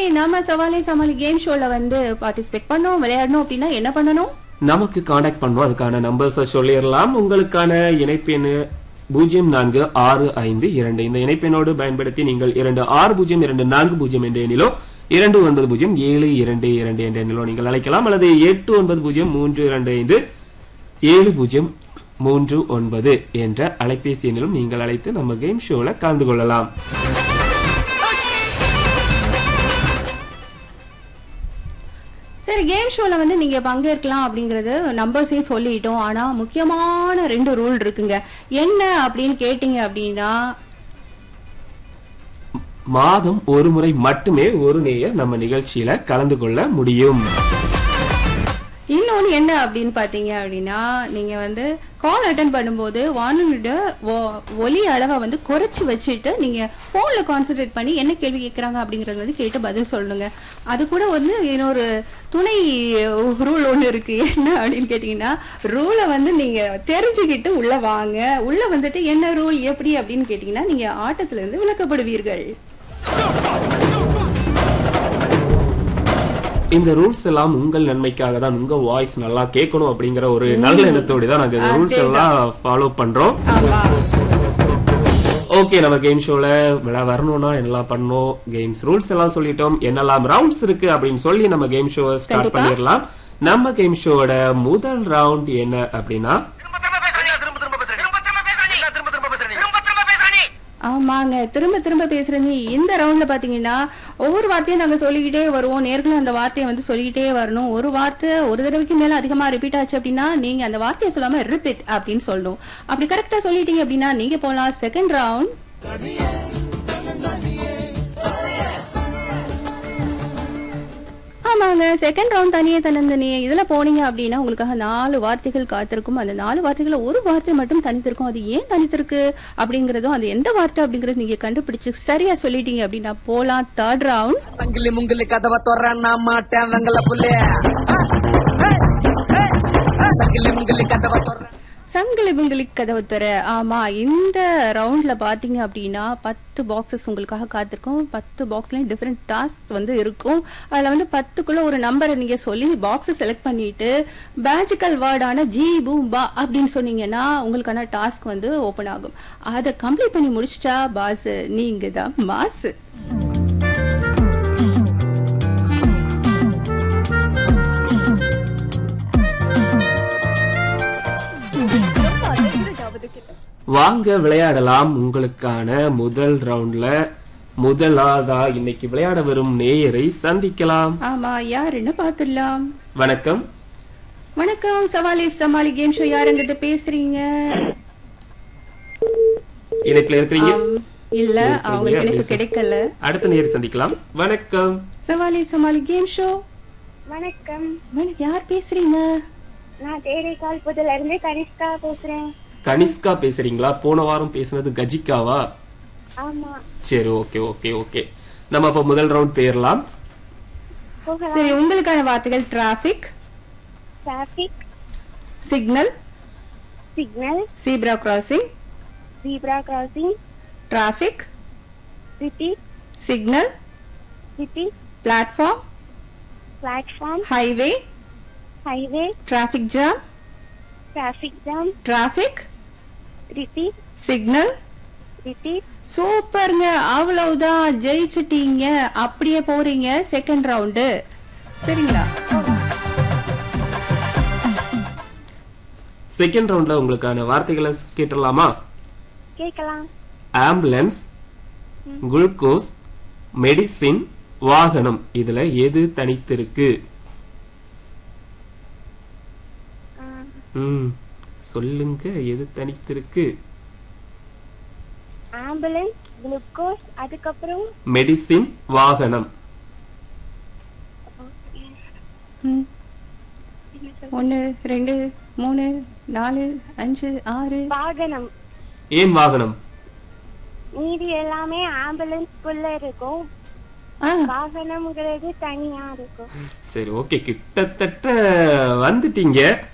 நம்ம சவாலே சமாளி கேம் ஷோல வந்து பார்ட்டிசிபேட் பண்ணோம் விளையாடணும் அப்படின்னா என்ன பண்ணணும் நமக்கு காண்டாக்ட் பண்ணுவோம் அதுக்கான நம்பர்ஸை சொல்லிடலாம் உங்களுக்கான இணைப்பெண் பூஜ்ஜியம் நான்கு ஆறு ஐந்து இரண்டு இந்த இணைப்பெண்ணோடு பயன்படுத்தி நீங்கள் இரண்டு ஆறு பூஜ்ஜியம் இரண்டு நான்கு பூஜ்ஜியம் என்ற எண்ணிலோ இரண்டு ஒன்பது பூஜ்ஜியம் ஏழு இரண்டு இரண்டு என்ற எண்ணிலோ நீங்கள் அழைக்கலாம் அல்லது எட்டு ஒன்பது பூஜ்ஜியம் மூன்று இரண்டு ஐந்து ஏழு பூஜ்ஜியம் மூன்று ஒன்பது என்ற அலைபேசி எண்ணிலும் நீங்கள் அழைத்து நம்ம கேம் ஷோல கலந்து கொள்ளலாம் சரி கேம் ஷோல வந்து நீங்க பங்கேற்கலாம் அப்படிங்கறது நம்பர்ஸையும் சொல்லிட்டோம் ஆனா முக்கியமான ரெண்டு ரூல் இருக்குங்க என்ன அப்படின்னு கேட்டீங்க அப்படின்னா மாதம் ஒரு முறை மட்டுமே ஒரு நேயர் நம்ம நிகழ்ச்சியில கலந்து கொள்ள முடியும் இன்னொன்னு என்ன அப்படின்னு பாத்தீங்க அப்படின்னா நீங்க வந்து கால் அட்டன் பண்ணும்போது வானொலியோட ஒ- ஒலி அளவை வந்து குறைச்சு வச்சுட்டு நீங்க போன்ல கான்சென்ட்ரேட் பண்ணி என்ன கேள்வி கேட்கறாங்க அப்படிங்கறது வந்து கேட்டு பதில் சொல்லணுங்க அது கூட வந்து இன்னொரு துணை ரூல் ஒண்ணு இருக்கு என்ன அப்படின்னு கேட்டீங்கன்னா ரூலை வந்து நீங்க தெரிஞ்சுக்கிட்டு உள்ள வாங்க உள்ள வந்துட்டு என்ன ரூல் எப்படி அப்படின்னு கேட்டீங்கன்னா நீங்க ஆட்டத்துல இருந்து விளக்கப்படுவீர்கள் இந்த ரூல்ஸ் எல்லாம் உங்கள் நன்மைக்காக தான் உங்க வாய்ஸ் நல்லா கேட்கணும் அப்படிங்கிற ஒரு நல்ல எண்ணத்தோடு தான் நாங்க ரூல்ஸ் எல்லாம் ஃபாலோ பண்றோம் ஆமா ஓகே நம்ம கேம் ஷோல விழா வரணும்னா என்னெல்லாம் பண்ணணும் கேம்ஸ் ரூல்ஸ் எல்லாம் சொல்லிட்டோம் என்னெல்லாம் ரவுண்ட்ஸ் இருக்கு அப்படின்னு சொல்லி நம்ம கேம் ஷோ ஸ்டார்ட் கண்டிப்பா. பண்ணிடலாம் நம்ம கேம் ஷோட முதல் ரவுண்ட் என்ன அப்படின்னா திரும்ப திரும்ப பேசுறீங்க திரும்ப திரும்ப பேசுறீங்க திரும்ப திரும்ப பேசுறீங்க திரும்ப திரும்ப பேசுறீங்க ஆமாங்க திரும்ப திரும்ப பேசுறது இந்த ரவுண்ட்ல பாத்தீங்கன்னா ஒவ்வொரு வார்த்தையும் நாங்க சொல்லிக்கிட்டே வருவோம் நேர்களும் அந்த வார்த்தையை வந்து சொல்லிக்கிட்டே வரணும் ஒரு வார்த்தை ஒரு தடவைக்கு மேல அதிகமா ரிப்பீட் ஆச்சு அப்படின்னா நீங்க அந்த வார்த்தையை சொல்லாம ரிப்பீட் அப்படின்னு சொல்லணும் அப்படி கரெக்டா சொல்லிட்டீங்க அப்படின்னா நீங்க போலாம் செகண்ட் ரவுண்ட் ஆமாங்க செகண்ட் ரவுண்ட் தனியே தன்னந்தனியே இதுல போனீங்க அப்படின்னா உங்களுக்காக நாலு வார்த்தைகள் காத்திருக்கும் அந்த நாலு வார்த்தைகள ஒரு வார்த்தை மட்டும் தனித்திருக்கும் அது ஏன் தனித்திருக்கு அப்படிங்கறதும் அது எந்த வார்த்தை அப்படிங்கறது நீங்க கண்டுபிடிச்சு சரியா சொல்லிட்டீங்க அப்படின்னா போலாம் தேர்ட் ரவுண்ட் சங்கிலி முங்கிலி கதவை தொற நான் மாட்டேன் வெங்கல புள்ளே சங்கிலி முங்கிலி கதவை தொற சங்கிலி பிங்கிலி கதவு தர ஆமா இந்த ரவுண்ட்ல பாத்தீங்க அப்படின்னா பத்து பாக்ஸஸ் உங்களுக்காக காத்திருக்கும் பத்து பாக்ஸ்லயும் டிஃப்ரெண்ட் டாஸ்க் வந்து இருக்கும் அதுல வந்து பத்துக்குள்ள ஒரு நம்பரை நீங்க சொல்லி பாக்ஸ் செலக்ட் பண்ணிட்டு மேஜிக்கல் வேர்டான ஜி பூம் பா அப்படின்னு சொன்னீங்கன்னா உங்களுக்கான டாஸ்க் வந்து ஓபன் ஆகும் அதை கம்ப்ளீட் பண்ணி முடிச்சிட்டா பாஸ் நீங்க தான் மாசு வாங்க விளையாடலாம் உங்களுக்கான முதல் ரவுண்ட்ல முதலாவதா இன்னைக்கு விளையாட வரும் நேயரை சந்திக்கலாம் ஆமா யாருன்னு பாத்துடலாம் வணக்கம் வணக்கம் சவாலி சமாளி கேம் ஷோ யாருங்கிட்ட பேசுறீங்க இணைப்புல இருக்கிறீங்க ஆம், இல்ல இருக்கீங்க, அவங்களுக்கு எனக்கு அப்படியே கிடைக்கல அடுத்த நேயர் சந்திக்கலாம் வணக்கம் சவாலி சமாளி கேம் ஷோ வணக்கம் மேடம் யார் பேசுறீங்க நான் தேரைக்கால் புதுல இருந்து கனிஷ்கா பேசுறேன் கனிஷ்கா பேசுறீங்களா போன வாரம் பேசுனது கஜிகாவா ஆமா சரி ஓகே ஓகே ஓகே நம்ம அப்ப முதல் ரவுண்ட் போயிடலாம் போகலாம் சரி உங்களுக்கான வார்த்தைகள் traffic traffic signal signal zebra crossing zebra crossing traffic city signal city platform platform highway highway traffic jam traffic jam traffic repeat signal repeat சூப்பருங்க அவ்வளவுதான் ஜெயிச்சிட்டீங்க அப்படியே போறீங்க செகண்ட் ரவுண்டு சரிங்களா செகண்ட் ரவுண்ட்ல உங்களுக்கான வார்த்தைகளை கேட்டுடலாமா கேட்கலாம் ஆம்புலன்ஸ் குளுக்கோஸ் மெடிசின் வாகனம் இதுல எது தனித்திருக்கு ம் சொல்லுங்க எது தனித்திருக்கு ஆம்புலன்ஸ் குளுக்கோஸ் அதுக்கப்புறம் மெடிசின் வாகனம் ம். ஒன்னு ரெண்டு மூணு நாலு அஞ்சு ஆறு வாகனம் ஏன் வாகனம் மீதி எல்லாமே ஆம்புலன்ஸ்குள்ள இருக்கும் ஆ வாகனம்ங்கிறது தனியா இருக்கும் சரி ஓகே கிட்டத்தட்ட வந்துட்டீங்க